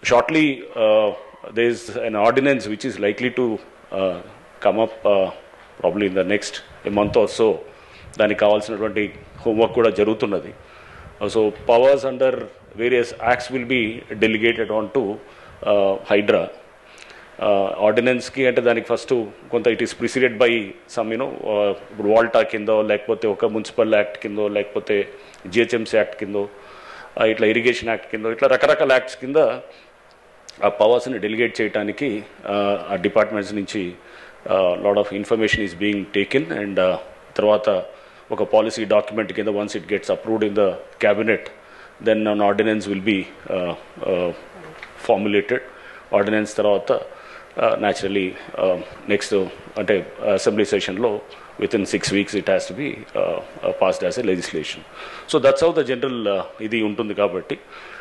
shortly uh, there is an ordinance which is likely to uh, come up uh, probably in the next a month or so దానికి కావాల్సినటువంటి homework కూడా జరుగుతున్నది so powers under various acts will be delegated on to HYDRAA ఆర్డినెన్స్కి అంటే దానికి first కొంత it is preceded by some you know ఇప్పుడు వాల్టా కిందో లేకపోతే ఒక మున్సిపల్ యాక్ట్ కిందో లేకపోతే జిహెచ్ఎంసీ యాక్ట్ కిందో ఆ, ఇట్లా ఇరిగేషన్ యాక్ట్ కిందో ఇట్లా రకరకాల యాక్ట్స్ కింద ఆ పవర్స్ని డెలిగేట్ చేయడానికి ఆ, ఆ డిపార్ట్మెంట్స్ నుంచి lot of information is being taken and తర్వాత ఒక పాలసీ డాక్యుమెంట్ కింద once it gets approved in the cabinet then an ordinance will be formulated ordinance తర్వాత న్యాచురలీ నెక్స్ట్ అంటే అసెంబ్లీ సెషన్లో within six weeks it has to be passed as a legislation so that's how the general ఇది ఉంటుంది కాబట్టి